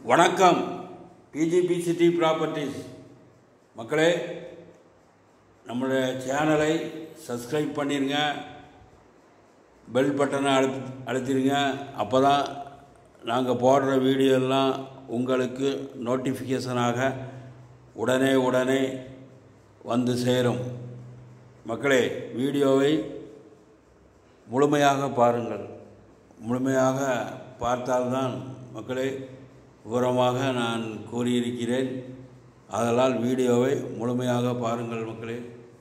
வணக்கம் PGP city properties மக்களே நம்மளுடைய சேனலை சப்ஸ்கிரைப் பண்ணிடுங்க பெல் பட்டனை அழுத் அழுத்திடுங்க அப்போ தான் நாங்கள் போடுற வீடியோ எல்லாம் உங்களுக்கு நோட்டிஃபிகேஷனாக உடனே உடனே வந்து சேரும் மக்களே வீடியோவை முழுமையாக பாருங்கள் முழுமையாக பார்த்தால்தான் மக்களே விவரமாக நான் கூறியிருக்கிறேன் அதனால் வீடியோவை முழுமையாக பாருங்கள் மக்களே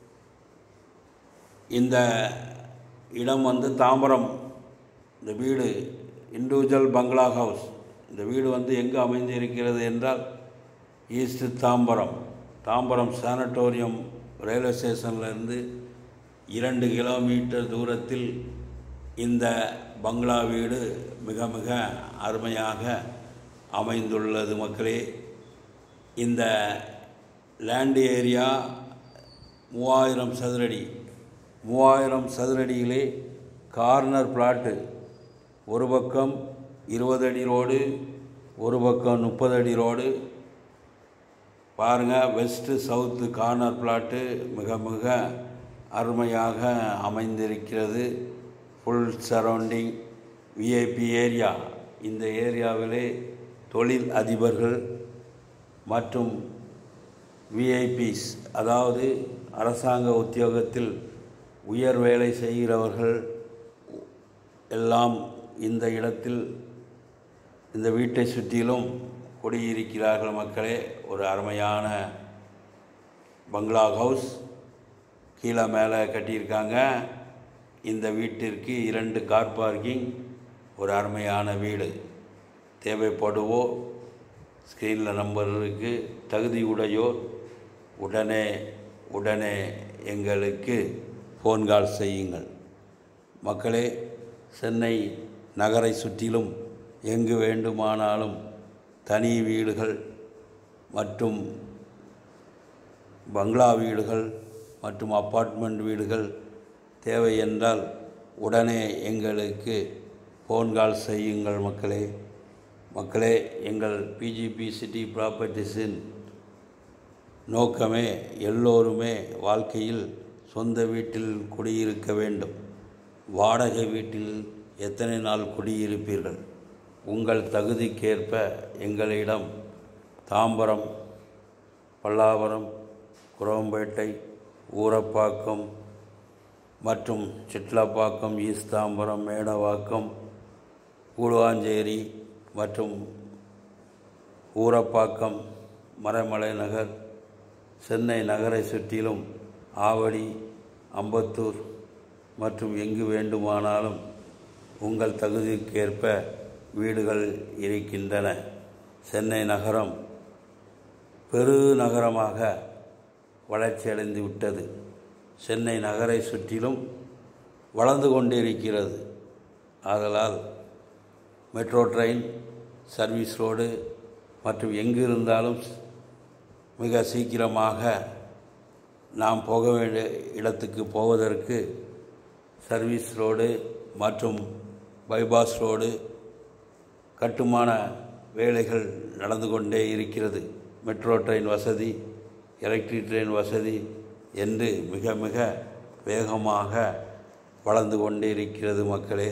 இந்த இடம் வந்து தாம்பரம் இந்த வீடு இண்டிவிஜுவல் பங்களா ஹவுஸ் இந்த வீடு வந்து எங்கே அமைந்திருக்கிறது என்றால் east Tambaram Tambaram sanatorium railway ஸ்டேஷன்லேருந்து இரண்டு கிலோமீட்டர் தூரத்தில் இந்த பங்களா வீடு மிக மிக அருமையாக அமைந்துள்ளது மக்களே இந்த லேண்ட் ஏரியா மூவாயிரம் சதுரடி மூவாயிரம் சதுரடியிலே கார்னர் பிளாட்டு ஒரு பக்கம் இருபது அடி ரோடு ஒரு பக்கம் முப்பது அடி ரோடு பாருங்கள் வெஸ்ட்டு சவுத்து கார்னர் பிளாட்டு மிக மிக அருமையாக அமைந்திருக்கிறது ஃபுல் சரௌண்டிங் விஐபி ஏரியா இந்த ஏரியாவிலே தொழில் அதிபர்கள் மற்றும் விஐபிஸ் அதாவது அரசாங்க உத்தியோகத்தில் உயர் வேலை செய்கிறவர்கள் எல்லாம் இந்த இடத்தில் இந்த வீட்டை சுற்றிலும் குடியிருக்கிறார்கள் மக்களே ஒரு அருமையான பங்களா ஹவுஸ் கீழே மேலே கட்டியிருக்காங்க இந்த வீட்டிற்கு இரண்டு கார் பார்க்கிங் ஒரு அருமையான வீடு தேவைப்படுவோ ஸ்க்ரீனில் நம்பர் இருக்குது தகுதி உடையோர் உடனே உடனே எங்களுக்கு ஃபோன் கால் செய்யுங்கள் மக்களே சென்னை நகரை சுற்றிலும் எங்கு வேண்டுமானாலும் தனி வீடுகள் மற்றும் பங்களா வீடுகள் மற்றும் அப்பார்ட்மெண்ட் வீடுகள் தேவை என்றால் உடனே எங்களுக்கு ஃபோன் கால் செய்யுங்கள் மக்களே மக்களே எங்கள் பிஜிபி சிட்டி ப்ராப்பர்ட்டிஸின் நோக்கமே எல்லோருமே வாழ்க்கையில் சொந்த வீட்டில் குடியிருக்க வேண்டும் வாடகை வீட்டில் எத்தனை நாள் குடியிருப்பீர்கள் உங்கள் தகுதிக்கேற்ப எங்களிடம் தாம்பரம் பல்லாவரம் குரம்பேட்டை ஊரப்பாக்கம் மற்றும் சிட்லாப்பாக்கம் ஈஸ்தாம்பரம் மேடவாக்கம் கூடுவாஞ்சேரி மற்றும் ஊரப்பாக்கம் மறைமலை நகர் சென்னை நகரை சுற்றிலும் ஆவடி அம்பத்தூர் மற்றும் எங்கு வேண்டுமானாலும் உங்கள் தகுதிக்கேற்ப வீடுகள் இருக்கின்றன சென்னை நகரம் பெருநகரமாக வளர்ச்சியடைந்து விட்டது சென்னை நகரை சுற்றிலும் வளர்ந்து கொண்டிருக்கிறது ஆதலால் மெட்ரோ ட்ரெயின் சர்வீஸ் ரோடு மற்றும் எங்கு இருந்தாலும் மிக சீக்கிரமாக நாம் போக வேண்டிய இடத்துக்கு போவதற்கு சர்வீஸ் ரோடு மற்றும் பைபாஸ் ரோடு கட்டுமான வேலைகள் நடந்து கொண்டே இருக்கிறது மெட்ரோ ட்ரெயின் வசதி எலக்ட்ரிக் ட்ரெயின் வசதி என்று மிக மிக வேகமாக வளர்ந்து கொண்டே இருக்கிறது மக்களே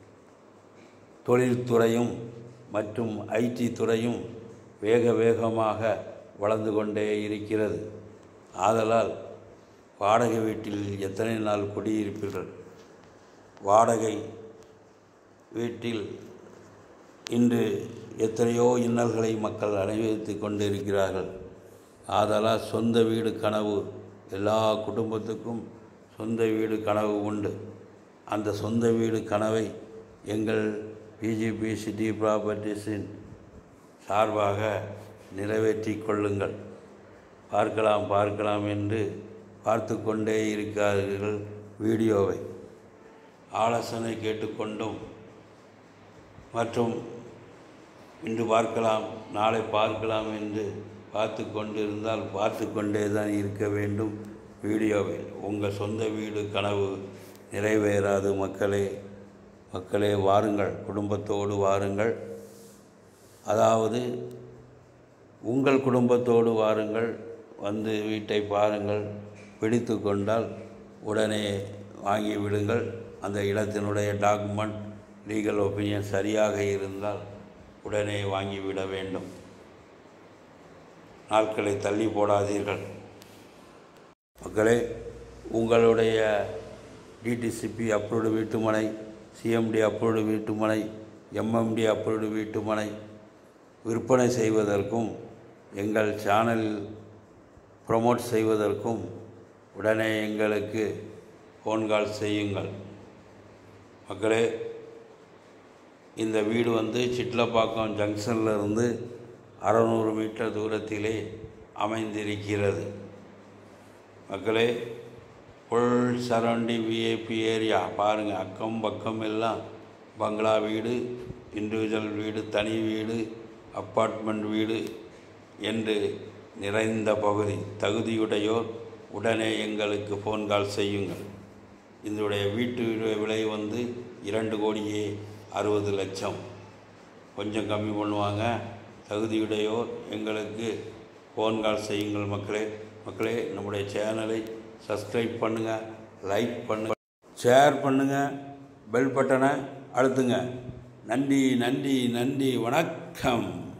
தொழில்துறையும் மற்றும் ஐடி துறையும் வேக வேகமாக வளர்ந்து கொண்டே இருக்கிறது ஆதலால் வாடகை வீட்டில் எத்தனை நாள் குடியிருப்பீர்கள் வாடகை வீட்டில் இன்று எத்தனையோ இன்னல்களை மக்கள் அனுபவித்து கொண்டு இருக்கிறார்கள் ஆதலால் சொந்த வீடு கனவு எல்லா குடும்பத்துக்கும் சொந்த வீடு கனவு உண்டு அந்த சொந்த வீடு கனவை எங்கள் பிஜிபி சிட்டி ப்ராப்பர்ட்டிஸின் சார்பாக நிறைவேற்றி கொள்ளுங்கள் பார்க்கலாம் பார்க்கலாம் என்று பார்த்து கொண்டே இருக்கிறார்கள் வீடியோவை ஆலோசனை கேட்டுக்கொண்டும் மற்றும் இன்று பார்க்கலாம் நாளை பார்க்கலாம் என்று பார்த்து கொண்டிருந்தால் பார்த்து கொண்டே தான் இருக்க வேண்டும் வீடியோவில் உங்கள் சொந்த வீடு கனவு நிறைவேறாது மக்களே மக்களே வாருங்கள் குடும்பத்தோடு வாருங்கள் அதாவது உங்கள் குடும்பத்தோடு வாருங்கள் வந்து வீட்டை பாருங்கள் பிடித்து கொண்டால் உடனே வாங்கி விடுங்கள் அந்த இடத்தினுடைய டாக்குமெண்ட் லீகல் ஒப்பீனியன் சரியாக இருந்தால் உடனே வாங்கிவிட வேண்டும் நாட்களை தள்ளி போடாதீர்கள் மக்களே உங்களுடைய டிடிசிபி அப்ரூவ்டு வீட்டுமனை சிஎம்டி அப்ரூவ்டு வீட்டுமனை எம்எம்டி அப்ரூவ்டு வீட்டுமனை விற்பனை செய்வதற்கும் எங்கள் சேனலில் ப்ரொமோட் செய்வதற்கும் உடனே எங்களுக்கு ஃபோன் கால் செய்யுங்கள் மக்களே இந்த வீடு வந்து சிட்லப்பாக்கம் ஜங்ஷனில் இருந்து அறநூறு மீட்டர் தூரத்திலே அமைந்திருக்கிறது மக்களே ஃபுல் சரௌண்டிங் விஐபி ஏரியா பாருங்கள் அக்கம் பக்கம் எல்லாம் பங்களா வீடு இண்டிவிஜுவல் வீடு தனி வீடு அப்பார்ட்மெண்ட் வீடு என்று நிறைந்த பகுதி தகுதியுடையோர் உடனே எங்களுக்கு ஃபோன் கால் செய்யுங்கள் இதனுடைய வீட்டு விலை வந்து இரண்டு கோடியே அறுபது லட்சம் கொஞ்சம் கம்மி பண்ணுவாங்க தகுதியுடையோர் எங்களுக்கு ஃபோன் கால் செய்யுங்கள் மக்களே மக்களே நம்முடைய சேனலை சப்ஸ்கிரைப் பண்ணுங்கள் லைக் பண்ணுங்கள் ஷேர் பண்ணுங்கள் பெல் பட்டனை அழுத்துங்க நன்றி நன்றி நன்றி வணக்கம்